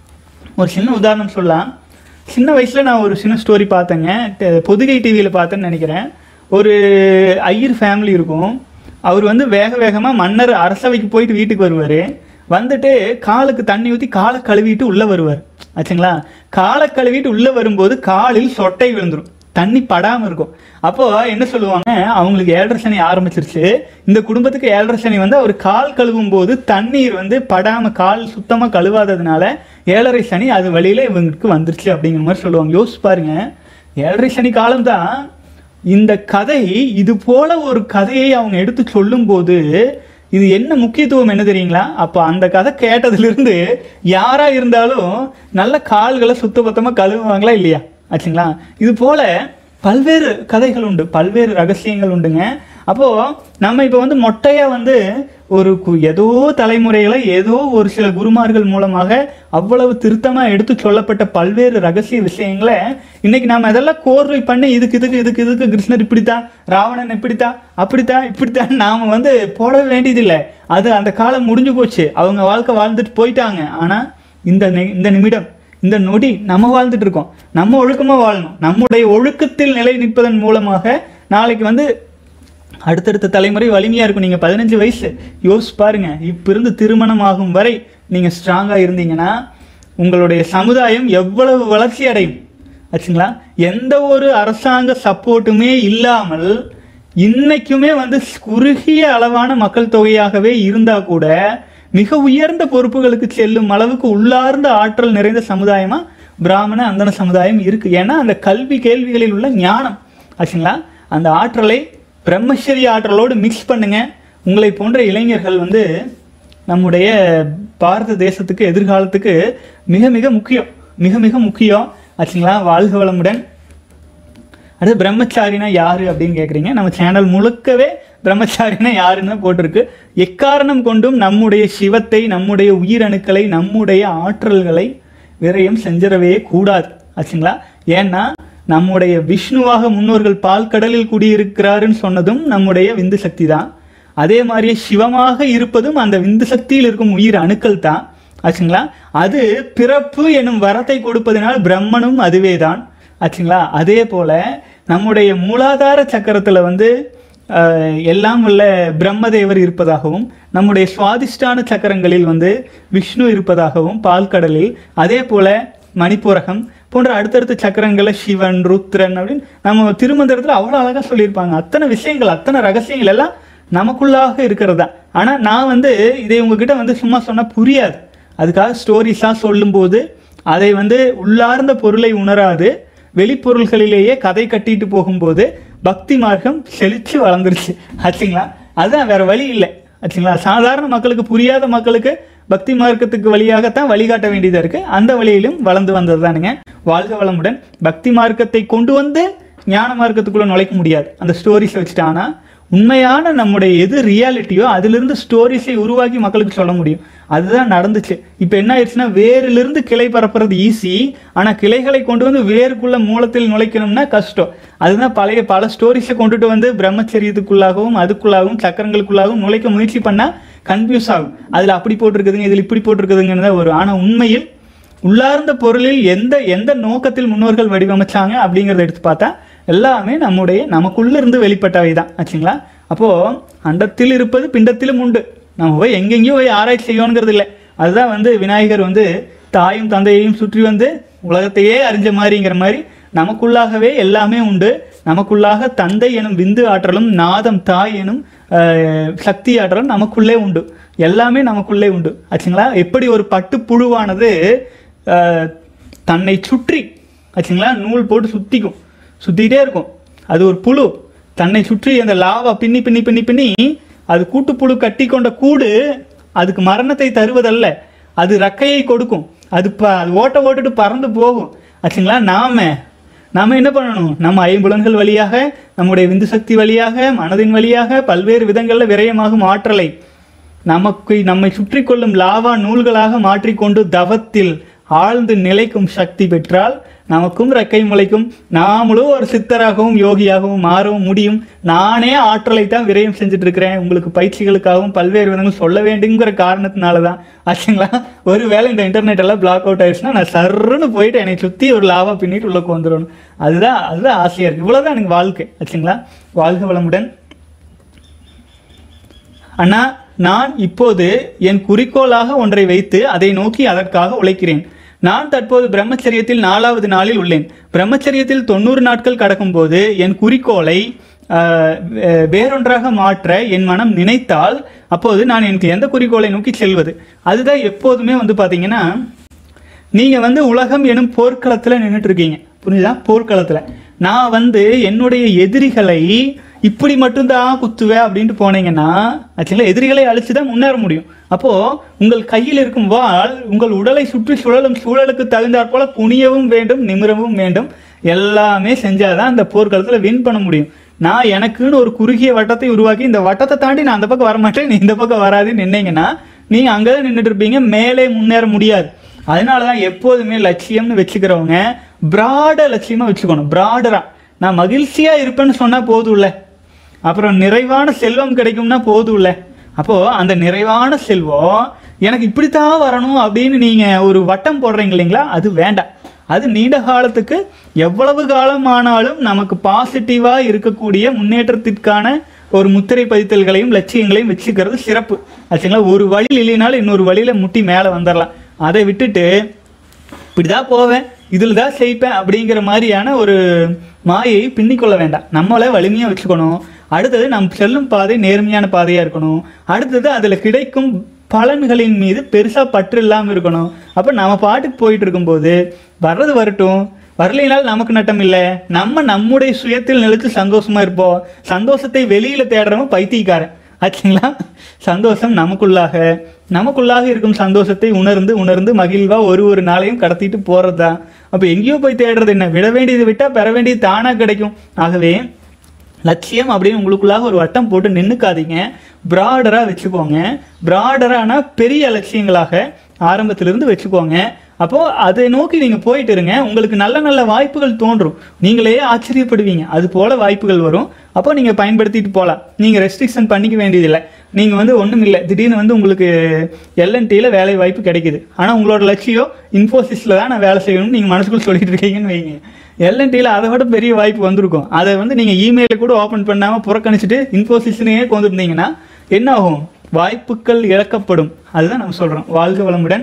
ஒரு சின்ன உதாரணம் சொல்லலாம் சின்ன வயசில் நான் ஒரு சின்ன ஸ்டோரி பார்த்தேங்க ட- பொதுகை டிவியில் பார்த்தேன்னு நினைக்கிறேன் ஒரு ஐயர் ஃபேமிலி இருக்கும் அவர் வந்து வேக வேகமாக மன்னர் அரசவைக்கு போயிட்டு வீட்டுக்கு வருவார் வந்துட்டு காலுக்கு தண்ணி ஊற்றி காலை கழுவிட்டு உள்ளே வருவார் ஆச்சுங்களா காலை கழுவிட்டு உள்ளே வரும்போது காலில் சொட்டை விழுந்துரும் தண்ணி படாமல் இருக்கும் அப்போ என்ன சொல்லுவாங்க அவங்களுக்கு ஏழரை சனி ஆரம்பிச்சிருச்சு இந்த குடும்பத்துக்கு ஏழரை சனி வந்து அவர் கால் கழுவும் போது தண்ணீர் வந்து படாம கால் சுத்தமாக கழுவாததுனால ஏழரை சனி அது வழியில இவங்களுக்கு வந்துருச்சு அப்படிங்கிற மாதிரி சொல்லுவாங்க யோசிச்சு பாருங்க ஏழரை சனி காலம்தான் இந்த கதை இது போல ஒரு கதையை அவங்க எடுத்து சொல்லும்போது இது என்ன முக்கியத்துவம் என்ன தெரியுங்களா அப்போ அந்த கதை கேட்டதிலிருந்து யாரா இருந்தாலும் நல்ல கால்களை சுத்தபத்தமா கழுவுவாங்களா இல்லையா ஆச்சுங்களா இது போல பல்வேறு கதைகள் உண்டு பல்வேறு ரகசியங்கள் உண்டுங்க அப்போ நம்ம இப்போ வந்து மொட்டையா வந்து ஒரு கு- ஏதோ தலைமுறைகளை ஏதோ ஒரு சில குருமார்கள் மூலமாக அவ்வளவு திருத்தமா எடுத்து சொல்லப்பட்ட பல்வேறு ரகசிய விஷயங்களை இன்னைக்கு நாம இதெல்லாம் கோர்வை பண்ணி இதுக்கு இதுக்கு இதுக்கு இதுக்கு கிருஷ்ணர் இப்படித்தான் ராவணன் இப்படித்தான் அப்படித்தான் இப்படித்தான் நாம வந்து போட வேண்டியதில்லை அது அந்த காலம் முடிஞ்சு போச்சு அவங்க வாழ்க்கை வாழ்ந்துட்டு போயிட்டாங்க ஆனா இந்த நி- இந்த நிமிடம் இந்த நொடி நம்ம வாழ்ந்துட்டு இருக்கோம் நம்ம ஒழுக்கமா வாழணும் நம்முடைய ஒழுக்கத்தில் நிலை நிற்பதன் மூலமாக நாளைக்கு வந்து அடுத்தடுத்த தலைமுறை வலிமையா இருக்கும் நீங்க பதினஞ்சு வயசு யோசிச்சு பாருங்க இப்ப இருந்து திருமணம் ஆகும் வரை நீங்க ஸ்ட்ராங்கா இருந்தீங்கன்னா உங்களுடைய சமுதாயம் எவ்வளவு வளர்ச்சி அடையும் ஆச்சுங்களா எந்த ஒரு அரசாங்க சப்போர்ட்டுமே இல்லாமல் இன்னைக்குமே வந்து குறுகிய அளவான மக்கள் தொகையாகவே இருந்தா கூட மிக உயர்ந்த பொறுப்புகளுக்கு செல்லும் அளவுக்கு உள்ளார்ந்த ஆற்றல் நிறைந்த சமுதாயமா பிராமண அந்தன சமுதாயம் இருக்கு ஏன்னா அந்த கல்வி கேள்விகளில் உள்ள ஞானம் ஆச்சுங்களா அந்த ஆற்றலை பிரம்மச்சரிய ஆற்றலோடு மிக்ஸ் பண்ணுங்க உங்களை போன்ற இளைஞர்கள் வந்து நம்முடைய பாரத தேசத்துக்கு எதிர்காலத்துக்கு மிக மிக முக்கியம் மிக மிக முக்கியம் ஆச்சுங்களா வாழ்க வளமுடன் அடுத்து பிரம்மச்சாரினா யாரு அப்படின்னு கேட்குறீங்க நம்ம சேனல் முழுக்கவே பிரம்மச்சாரினா யாருன்னு தான் போட்டிருக்கு எக்காரணம் கொண்டும் நம்முடைய சிவத்தை நம்முடைய உயிரணுக்களை நம்முடைய ஆற்றல்களை விரயம் செஞ்சிடவே கூடாது ஆச்சுங்களா ஏன்னா நம்முடைய விஷ்ணுவாக முன்னோர்கள் பால் கடலில் குடியிருக்கிறாருன்னு சொன்னதும் நம்முடைய விந்து சக்தி தான் அதே மாதிரியே சிவமாக இருப்பதும் அந்த விந்து சக்தியில் இருக்கும் உயிர் அணுக்கள் தான் ஆச்சுங்களா அது பிறப்பு எனும் வரத்தை கொடுப்பதனால் பிரம்மனும் அதுவே தான் ஆச்சுங்களா அதே போல நம்முடைய மூலாதார சக்கரத்துல வந்து அஹ், எல்லாம் உள்ள பிரம்மதேவர் இருப்பதாகவும் நம்முடைய சுவாதிஷ்டான சக்கரங்களில் வந்து விஷ்ணு இருப்பதாகவும் பால்கடலில் அதே போல மணிப்பூரகம் போன்ற அடுத்தடுத்த சக்கரங்களை சிவன் ருத்ரன் அப்படின்னு நம்ம திருமந்திரத்துல அவ்வளவு அழகா சொல்லியிருப்பாங்க அத்தனை விஷயங்கள் அத்தனை ரகசியங்கள் எல்லாம் நமக்குள்ளாக இருக்கிறதா ஆனா நான் வந்து இதை உங்ககிட்ட வந்து சும்மா சொன்னா புரியாது அதுக்காக ஸ்டோரிஸாக சொல்லும்போது அதை வந்து உள்ளார்ந்த பொருளை உணராது வெளிப்பொருள்களிலேயே கதை கட்டிட்டு போகும்போது பக்தி மார்க்கம் செழிச்சு வளர்ந்துருச்சு ஆச்சுங்களா அதுதான் வேற வழி இல்லை ஆச்சுங்களா சாதாரண மக்களுக்கு புரியாத மக்களுக்கு பக்தி மார்க்கத்துக்கு வழியாகத்தான் வழிகாட்ட வேண்டியதா இருக்கு அந்த வழியிலும் வளர்ந்து வந்தது தானுங்க வாழ்க வளமுடன் பக்தி மார்க்கத்தை கொண்டு வந்து ஞான மார்க்கத்துக்குள்ள நுழைக்க முடியாது அந்த ஸ்டோரிஸ் வச்சுட்டு ஆனா உண்மையான நம்முடைய எது ரியாலிட்டியோ அதிலிருந்து ஸ்டோரிஸை உருவாக்கி மக்களுக்கு சொல்ல முடியும் அதுதான் நடந்துச்சு இப்போ என்ன ஆயிடுச்சுன்னா வேரிலிருந்து கிளை பரப்புறது ஈஸி ஆனா கிளைகளை கொண்டு வந்து வேருக்குள்ள மூலத்தில் நுழைக்கணும்னா கஷ்டம் அதுதான் பழைய பல ஸ்டோரிஸை கொண்டுட்டு வந்து பிரம்மச்சரியத்துக்குள்ளாகவும் அதுக்குள்ளாகவும் சக்கரங்களுக்குள்ளாகவும் நுழைக்க முயற்சி பண்ணா கன்ஃபியூஸ் ஆகும் அதுல அப்படி போட்டிருக்குதுங்க இதுல இப்படி போட்டிருக்குதுங்கன்னு தான் வரும் ஆனா உண்மையில் உள்ளார்ந்த பொருளில் எந்த எந்த நோக்கத்தில் முன்னோர்கள் வடிவமைச்சாங்க அப்படிங்கறத எடுத்து பார்த்தா எல்லாமே நம்முடைய நமக்குள்ள இருந்து வெளிப்பட்டவை தான் ஆச்சுங்களா அப்போ அண்டத்தில் இருப்பது பிண்டத்திலும் உண்டு நம்ம போய் எங்கெங்கேயோ போய் ஆராய்ச்சி செய்யணுங்கிறது இல்லை அதுதான் வந்து விநாயகர் வந்து தாயும் தந்தையையும் சுற்றி வந்து உலகத்தையே அறிஞ்ச மாதிரிங்கிற மாதிரி நமக்குள்ளாகவே எல்லாமே உண்டு நமக்குள்ளாக தந்தை எனும் விந்து ஆற்றலும் நாதம் தாய் எனும் அஹ், சக்தி ஆற்றலும் நமக்குள்ளே உண்டு எல்லாமே நமக்குள்ளே உண்டு ஆச்சுங்களா எப்படி ஒரு பட்டு புழுவானது அஹ், தன்னை சுற்றி ஆச்சுங்களா நூல் போட்டு சுத்திக்கும் சுத்திட்டே இருக்கும் அது ஒரு புழு தன்னை சுற்றி அந்த லாவா பின்னி பின்னி பின்னி பின்னி அது கூட்டுப்புழு கட்டி கொண்ட கூடு அதுக்கு மரணத்தை தருவதல்ல அது ரக்கையை கொடுக்கும் அது ப அது ஓட்ட ஓட்டுட்டு பறந்து போகும் ஆச்சுங்களா நாம நாம என்ன பண்ணணும் நம்ம ஐம்புலன்கள் வழியாக நம்முடைய விந்து சக்தி வழியாக மனதின் வழியாக பல்வேறு விதங்களில் விரயமாகும் ஆற்றலை நமக்கு நம்மை சுற்றி கொள்ளும் லாவா நூல்களாக மாற்றிக்கொண்டு தவத்தில் ஆழ்ந்து நிலைக்கும் சக்தி பெற்றால் நமக்கும் ரெக்கை முளைக்கும் நாமளும் ஒரு சித்தராகவும் யோகியாகவும் மாறவும் முடியும் நானே ஆற்றலை தான் விரயம் செஞ்சுட்டு இருக்கிறேன் உங்களுக்கு பயிற்சிகளுக்காகவும் பல்வேறு விதங்கள் சொல்ல வேண்டுங்கிற காரணத்தினால தான் ஆச்சுங்களா ஒருவேளை இந்த இன்டர்நெட் எல்லாம் பிளாக் அவுட் ஆயிடுச்சுன்னா நான் சர்ன்னு போயிட்டு என்னை சுற்றி ஒரு லாவா பின்னிட்டு உள்ளக்கு வந்துடணும் அதுதான் அதுதான் ஆசையாக இருக்குது இவ்வளோதான் எனக்கு வாழ்க்கை ஆச்சுங்களா வாழ்க வளமுடன் அண்ணா நான் இப்போது என் குறிக்கோளாக ஒன்றை வைத்து அதை நோக்கி அதற்காக உழைக்கிறேன் நான் தற்போது பிரம்மச்சரியத்தில் நாலாவது நாளில் உள்ளேன் பிரம்மச்சரியத்தில் தொண்ணூறு நாட்கள் கடக்கும்போது என் குறிக்கோளை ஆஹ், வே- வேறொன்றாக மாற்ற என் மனம் நினைத்தால் அப்போது நான் எனக்கு எந்த குறிக்கோளை நோக்கி செல்வது அதுதான் எப்போதுமே வந்து பார்த்தீங்கன்னா நீங்க வந்து உலகம் எனும் போர்க்களத்துல நின்றுட்டு இருக்கீங்க புரியுதா போர்க்களத்துல நான் வந்து என்னுடைய எதிரிகளை இப்படி மட்டும்தான் குத்துவேன் அப்படின்ட்டு போனீங்கன்னா ஆக்சுவலாக எதிரிகளை அழிச்சு தான் முன்னேற முடியும் அப்போ உங்கள் கையில் இருக்கும் வாள் உங்கள் உடலை சுற்றி சுழலும் சூழலுக்கு தகுந்தாற் போல குனியவும் வேண்டும் நிமிரவும் வேண்டும் எல்லாமே செஞ்சாதான் அந்த போர்க்களத்துல வின் பண்ண முடியும் நான் எனக்குன்னு ஒரு குறுகிய வட்டத்தை உருவாக்கி இந்த வட்டத்தை தாண்டி நான் அந்த பக்கம் வரமாட்டேன் நீ இந்த பக்கம் வராதுன்னு நின்னீங்கன்னா நீங்க அங்கதான் நின்றுட்டு இருப்பீங்க மேலே முன்னேற முடியாது அதனால தான் எப்போதுமே லட்சியம்னு வச்சுக்கிறவங்க பிராட லட்சியமா வச்சுக்கணும் பிராடரா நான் மகிழ்ச்சியா இருப்பேன்னு சொன்னா போதும்ல அப்புறம் நிறைவான செல்வம் கிடைக்கும்னா போதும்ல அப்போ அந்த நிறைவான செல்வம் எனக்கு இப்படித்தான் வரணும் அப்படின்னு நீங்க ஒரு வட்டம் போடுறீங்க இல்லைங்களா அது வேண்டாம் அது நீண்ட காலத்துக்கு எவ்வளவு காலம் ஆனாலும் நமக்கு பாசிட்டிவா இருக்கக்கூடிய முன்னேற்றத்திற்கான ஒரு முத்திரை பதித்தல்களையும் லட்சியங்களையும் வச்சுக்கிறது சிறப்பு ஆச்சுங்களா ஒரு வழி இல்லைனாலும் இன்னொரு வழியில முட்டி மேலே வந்துடலாம் அதை விட்டுட்டு இப்படிதான் போவேன் இதில் தான் செய்ப்பேன் அப்படிங்கிற மாதிரியான ஒரு மாயை பின்னிக்கொள்ள வேண்டாம் நம்மளை வலிமையாக வச்சுக்கணும் அடுத்தது நம் செல்லும் பாதை நேர்மையான பாதையாக இருக்கணும் அடுத்தது அதில் கிடைக்கும் பலன்களின் மீது பெருசாக பற்று இல்லாமல் இருக்கணும் அப்போ நம்ம பாட்டுக்கு போயிட்டு இருக்கும்போது வர்றது வரட்டும் வரலைனால் நமக்கு நட்டம் இல்லை நம்ம நம்முடைய சுயத்தில் நிலைச்சு சந்தோஷமா இருப்போம் சந்தோஷத்தை வெளியில தேடுறவன் பைத்தியக்காரன் ஆச்சுங்களா சந்தோஷம் நமக்குள்ளாக நமக்குள்ளாக இருக்கும் சந்தோஷத்தை உணர்ந்து உணர்ந்து மகிழ்வா ஒரு ஒரு நாளையும் கடத்திட்டு போறது தான் அப்போ எங்கேயோ போய் தேடுறது என்ன விட வேண்டியது விட்டா பெற வேண்டியது தானா கிடைக்கும் ஆகவே லட்சியம் அப்படின்னு உங்களுக்குள்ளாக ஒரு வட்டம் போட்டு நின்னுக்காதீங்க பிராடரா வச்சுக்கோங்க பிராடரான பெரிய லட்சியங்களாக ஆரம்பத்திலிருந்து வச்சுக்கோங்க அப்போ அதை நோக்கி நீங்க போயிட்டு இருங்க உங்களுக்கு நல்ல நல்ல வாய்ப்புகள் தோன்றும் நீங்களே ஆச்சரியப்படுவீங்க அது போல வாய்ப்புகள் வரும் அப்போ நீங்க பயன்படுத்திட்டு போகலாம் நீங்க ரெஸ்ட்ரிக்ஷன் பண்ணிக்க வேண்டியதில்லை நீங்க வந்து ஒண்ணும் இல்லை திடீர்னு வந்து உங்களுக்கு எல்என்டியில் வேலை வாய்ப்பு கிடைக்குது ஆனா உங்களோட லட்சியம் இன்ஃபோசிஸ்ல தான் நான் வேலை செய்யணும்னு நீங்க மனசுக்குள்ள சொல்லிட்டு இருக்கீங்கன்னு வைங்க எல்என்டியில் அதை விட பெரிய வாய்ப்பு வந்திருக்கும் அதை வந்து நீங்கள் இமெயிலை கூட ஓப்பன் பண்ணாமல் புறக்கணிச்சிட்டு இன்ஃபோசிஸ்னே கொண்டு இருந்தீங்கன்னா என்ன ஆகும் வாய்ப்புகள் இழக்கப்படும் அதுதான் நம்ம சொல்கிறோம் வாழ்க வளமுடன்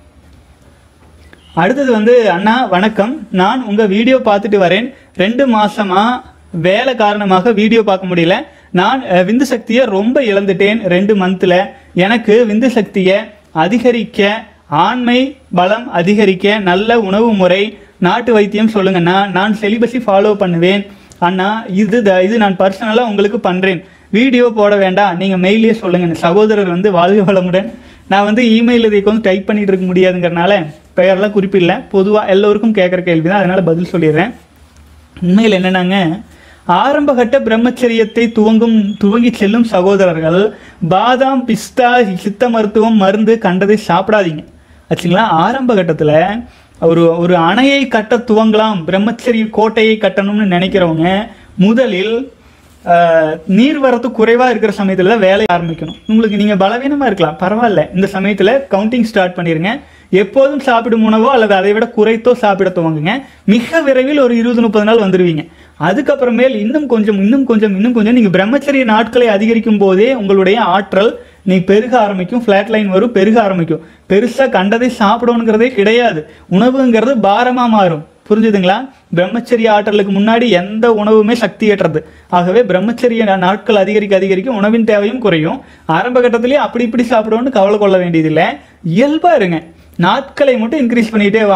அடுத்தது வந்து அண்ணா வணக்கம் நான் உங்கள் வீடியோ பார்த்துட்டு வரேன் ரெண்டு மாசமா வேலை காரணமாக வீடியோ பார்க்க முடியல நான் அஹ், விந்து சக்தியை ரொம்ப இழந்துட்டேன் ரெண்டு மந்த்தில் எனக்கு விந்து சக்தியை அதிகரிக்க ஆண்மை பலம் அதிகரிக்க நல்ல உணவு முறை நாட்டு வைத்தியம் சொல்லுங்கண்ணா நான் செலிபஸி ஃபாலோ பண்ணுவேன் அண்ணா இது த- இது நான் பர்சனலாக உங்களுக்கு பண்ணுறேன் வீடியோ போட வேண்டாம் நீங்கள் மெயிலே சொல்லுங்க சகோதரர் வந்து வாழ்க வளமுடன் நான் வந்து இமெயில் இதை வந்து டைப் பண்ணிட்டு இருக்க முடியாதுங்கிறனால பெயர்லாம் குறிப்பிடல பொதுவாக எல்லோருக்கும் கேட்குற கேள்வி தான் அதனால பதில் சொல்லிடுறேன் உண்மையில் என்னன்னாங்க ஆரம்பகட்ட பிரம்மச்சரியத்தை துவங்கும் துவங்கி செல்லும் சகோதரர்கள் பாதாம் பிஸ்தா சித்த மருத்துவம் மருந்து கண்டதை சாப்பிடாதீங்க ஆச்சுங்களா ஆரம்ப கட்டத்தில் ஒரு ஒரு அணையை கட்ட துவங்கலாம் பிரம்மச்சரிய கோட்டையை கட்டணும்னு நினைக்கிறவங்க முதலில் ஆஹ், நீர்வரத்து குறைவாக இருக்கிற சமயத்தில் தான் வேலையை ஆரம்பிக்கணும் உங்களுக்கு நீங்கள் பலவீனமாக இருக்கலாம் பரவாயில்ல இந்த சமயத்தில் கவுண்டிங் ஸ்டார்ட் பண்ணிடுங்க எப்போதும் சாப்பிடும் உணவோ அல்லது அதை விட குறைத்தோ சாப்பிட துவங்குங்க மிக விரைவில் ஒரு இருபது முப்பது நாள் வந்துடுவீங்க அதுக்கப்புறமேல் இன்னும் கொஞ்சம் இன்னும் கொஞ்சம் இன்னும் கொஞ்சம் நீங்கள் பிரம்மச்சரிய நாட்களை அதிகரிக்கும் போதே உங்களுடைய ஆற்றல் நீ பெருக ஆரம்பிக்கும் ஃப்ளாட் லைன் வரும் பெருக ஆரம்பிக்கும் பெருசாக கண்டதை சாப்பிடணுங்கிறதே கிடையாது உணவுங்கிறது பாரமாக மாறும் புரிஞ்சுதுங்களா பிரம்மச்சரிய ஆற்றலுக்கு முன்னாடி எந்த உணவுமே சக்தியற்றது ஆகவே பிரம்மச்சரிய நா- நாட்கள் அதிகரிக்க அதிகரிக்க உணவின் தேவையும் குறையும் ஆரம்ப கட்டத்திலேயே அப்படி இப்படி சாப்பிடணும்னு கவலை கொள்ள வேண்டியதில்லை இயல்பா இருங்க நாட்களை மட்டும் இன்க்ரீஸ் பண்ணிட்டே வாங்க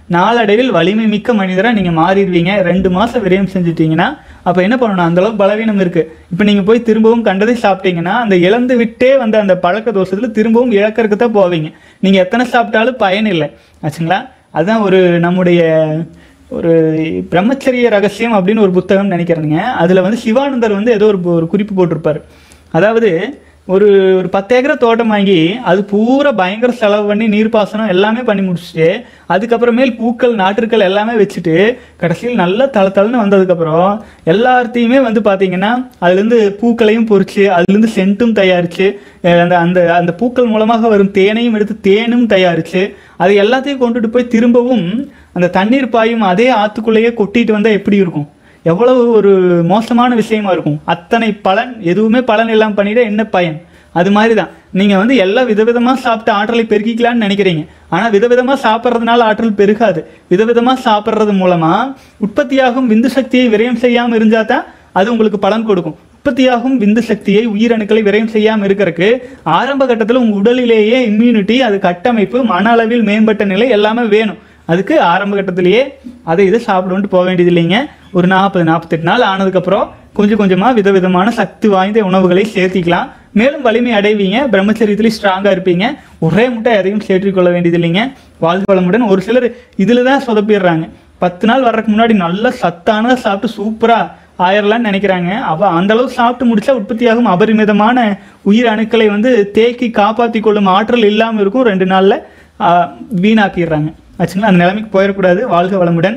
நாளடைவில் வலிமை மிக்க மனிதராக நீங்கள் மாறிடுவீங்க ரெண்டு மாதம் விரயம் செஞ்சுட்டீங்கன்னா அப்போ என்ன பண்ணணும் அந்த அளவுக்கு பலவீனம் இருக்குது இப்போ நீங்கள் போய் திரும்பவும் கண்டதை சாப்பிட்டீங்கன்னா அந்த இழந்து விட்டே வந்த அந்த பழக்க தோஷத்தில் திரும்பவும் இழக்கறதுக்கு தான் போவீங்க நீங்கள் எத்தனை சாப்பிட்டாலும் பயன் இல்லை ஆச்சுங்களா அதுதான் ஒரு நம்முடைய ஒரு பிரம்மச்சரிய ரகசியம் அப்படின்னு ஒரு புத்தகம் நினைக்கிறேனுங்க அதில் வந்து சிவானந்தர் வந்து ஏதோ ஒரு ஒரு குறிப்பு போட்டிருப்பார் அதாவது ஒரு ஒரு பத்து ஏக்கரை தோட்டம் வாங்கி அது பூரா பயங்கர செலவு பண்ணி நீர்ப்பாசனம் எல்லாமே பண்ணி முடிச்சுட்டு அதுக்கப்புறமேல் பூக்கள் நாற்றுக்கள் எல்லாமே வச்சுட்டு கடைசியில் நல்ல தள தளன்னு வந்ததுக்கப்புறம் எல்லாத்தையுமே வந்து பார்த்தீங்கன்னா அதுலேருந்து பூக்களையும் பொறிச்சு அதுலேருந்து சென்ட்டும் தயாரித்து அந்த அந்த அந்த பூக்கள் மூலமாக வரும் தேனையும் எடுத்து தேனும் தயாரித்து அது எல்லாத்தையும் கொண்டுட்டு போய் திரும்பவும் அந்த தண்ணீர் பாயும் அதே ஆற்றுக்குள்ளேயே கொட்டிட்டு வந்தால் எப்படி இருக்கும் எவ்வளவு ஒரு மோசமான விஷயமா இருக்கும் அத்தனை பலன் எதுவுமே பலன் இல்லாமல் பண்ணிட என்ன பயன் அது மாதிரி தான் நீங்கள் வந்து எல்லாம் விதவிதமாக சாப்பிட்டு ஆற்றலை பெருக்கிக்கலாம்னு நினைக்கிறீங்க ஆனால் விதவிதமாக சாப்பிட்றதுனால ஆற்றல் பெருகாது விதவிதமாக சாப்பிட்றது மூலமாக உற்பத்தியாகும் விந்து சக்தியை விரயம் செய்யாமல் இருந்தால் தான் அது உங்களுக்கு பலன் கொடுக்கும் உற்பத்தியாகும் விந்து சக்தியை உயிரணுக்களை விரயம் செய்யாமல் இருக்கிறதுக்கு ஆரம்ப கட்டத்தில் உங்கள் உடலிலேயே இம்யூனிட்டி அது கட்டமைப்பு மன அளவில் மேம்பட்ட நிலை எல்லாமே வேணும் அதுக்கு ஆரம்ப கட்டத்திலேயே அதை இதை சாப்பிடுன்ட்டு போக வேண்டியது இல்லைங்க ஒரு நாற்பது நாற்பத்தெட்டு நாள் ஆனதுக்கப்புறம் கொஞ்சம் கொஞ்சமாக விதவிதமான சக்தி வாய்ந்த உணவுகளை சேர்த்திக்கலாம் மேலும் வலிமை அடைவீங்க பிரம்மச்சரியத்திலேயும் ஸ்ட்ராங்காக இருப்பீங்க ஒரே முட்டை எதையும் சேர்த்துக்கொள்ள வேண்டியது இல்லைங்க வாழ்க வளமுடன் ஒரு சிலர் இதில் தான் சொதப்பிடுறாங்க பத்து நாள் வர்றதுக்கு முன்னாடி நல்ல சத்தானதாக சாப்பிட்டு சூப்பராக ஆயிரலாம்னு நினைக்கிறாங்க அவ அந்த அளவுக்கு சாப்பிட்டு முடிச்சா உற்பத்தியாகும் அபரிமிதமான உயிர் அணுக்களை வந்து தேக்கி காப்பாற்றி கொள்ளும் ஆற்றல் இல்லாமல் இருக்கும் ரெண்டு நாளில் வீணாக்கிடுறாங்க ஆச்சுங்களா அந்த நிலைமைக்கு போயிடக்கூடாது வாழ்க வளமுடன்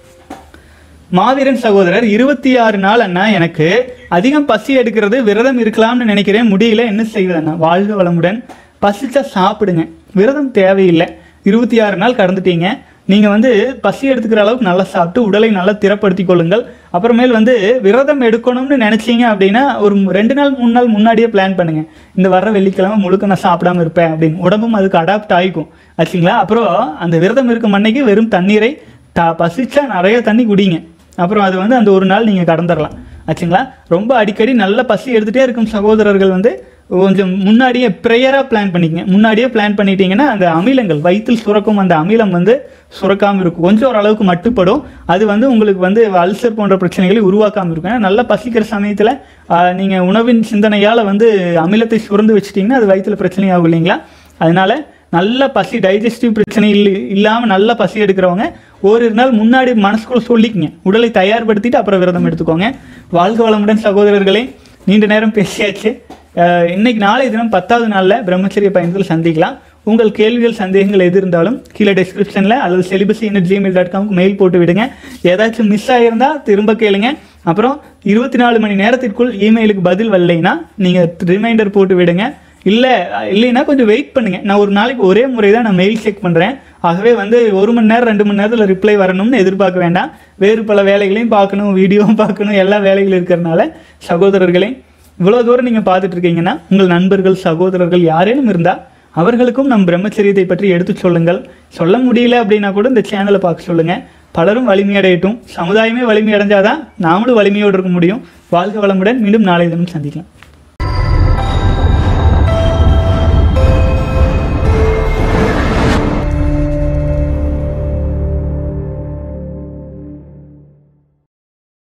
மாவீரன் சகோதரர் இருபத்தி ஆறு நாள் அண்ணா எனக்கு அதிகம் பசி எடுக்கிறது விரதம் இருக்கலாம்னு நினைக்கிறேன் முடியல என்ன செய்வது அண்ணா வாழ்க வளமுடன் பசிச்சா சாப்பிடுங்க விரதம் தேவையில்லை இருபத்தி ஆறு நாள் கடந்துட்டீங்க நீங்கள் வந்து பசி எடுத்துக்கிற அளவுக்கு நல்லா சாப்பிட்டு உடலை நல்லா திறப்படுத்தி கொள்ளுங்கள் அப்புறமேல் வந்து விரதம் எடுக்கணும்னு நினச்சிங்க அப்படின்னா ஒரு ரெண்டு நாள் மூணு நாள் முன்னாடியே பிளான் பண்ணுங்க இந்த வர்ற வெள்ளிக்கிழமை முழுக்க நான் சாப்பிடாம இருப்பேன் அப்படின்னு உடம்பும் அதுக்கு அடாப்ட் ஆகிக்கும் ஆச்சுங்களா அப்புறம் அந்த விரதம் இருக்கும் அன்னைக்கு வெறும் தண்ணீரை த பசிச்சா நிறைய தண்ணி குடிங்க அப்புறம் அது வந்து அந்த ஒரு நாள் நீங்கள் கடந்துடலாம் ஆச்சுங்களா ரொம்ப அடிக்கடி நல்ல பசி எடுத்துகிட்டே இருக்கும் சகோதரர்கள் வந்து கொஞ்சம் முன்னாடியே ப்ரேயராக பிளான் பண்ணிக்கங்க முன்னாடியே பிளான் பண்ணிட்டீங்கன்னா அந்த அமிலங்கள் வயிற்றில் சுரக்கும் அந்த அமிலம் வந்து சுரக்காமல் இருக்கும் கொஞ்சம் ஓரளவுக்கு மட்டுப்படும் அது வந்து உங்களுக்கு வந்து அல்சர் போன்ற பிரச்சனைகளை உருவாக்காமல் இருக்கும் ஏன்னா நல்லா பசிக்கிற சமயத்தில் நீங்கள் உணவின் சிந்தனையால் வந்து அமிலத்தை சுரந்து வச்சிட்டிங்கன்னா அது வயிற்றில் பிரச்சனையாகும் இல்லைங்களா அதனால நல்ல பசி டைஜஸ்டிவ் பிரச்சனை இல்லை இல்லாமல் நல்ல பசி எடுக்கிறவங்க ஒரு நாள் முன்னாடி மனசுக்குள்ள சொல்லிக்கங்க உடலை தயார்படுத்திட்டு அப்புறம் விரதம் எடுத்துக்கோங்க வாழ்க வளமுடன் சகோதரர்களே நீண்ட நேரம் பேசியாச்சு அஹ் இன்னைக்கு நாளை தினம் பத்தாவது நாளில் பிரம்மச்சரிய பயணத்தில் சந்திக்கலாம் உங்கள் கேள்விகள் சந்தேகங்கள் எது இருந்தாலும் கீழே டிஸ்கிரிப்ஷனில் அல்லது செலிபஸி என்ன ஜிமெயில் டாட் காம்க்கு மெயில் போட்டு விடுங்க ஏதாச்சும் மிஸ் ஆகியிருந்தா திரும்ப கேளுங்க அப்புறம் இருபத்தி நாலு மணி நேரத்திற்குள் இமெயிலுக்கு பதில் வரலைன்னா நீங்கள் ரிமைண்டர் போட்டு விடுங்க இல்லை இல்லைன்னா கொஞ்சம் வெயிட் பண்ணுங்க நான் ஒரு நாளைக்கு ஒரே முறை தான் நான் மெயில் செக் பண்ணுறேன் ஆகவே வந்து ஒரு மணி நேரம் ரெண்டு மணி நேரத்தில் ரிப்ளை வரணும்னு எதிர்பார்க்க வேண்டாம் வேறு பல வேலைகளையும் பார்க்கணும் வீடியோவும் பார்க்கணும் எல்லா வேலைகளும் இருக்கிறனால சகோதரர்களே இவ்வளோ தூரம் நீங்கள் பார்த்துட்டு இருக்கீங்கன்னா உங்கள் நண்பர்கள் சகோதரர்கள் யாரேனும் இருந்தால் அவர்களுக்கும் நம் பிரம்மச்சரியத்தை பற்றி எடுத்து சொல்லுங்கள் சொல்ல முடியல அப்படின்னா கூட இந்த சேனலை பார்க்க சொல்லுங்கள் பலரும் வலிமையடையட்டும் சமுதாயமே வலிமை அடைஞ்சாதான் நாமளும் வலிமையோடு இருக்க முடியும் வாழ்க வளமுடன் மீண்டும் நாளை தினம் சந்திக்கலாம்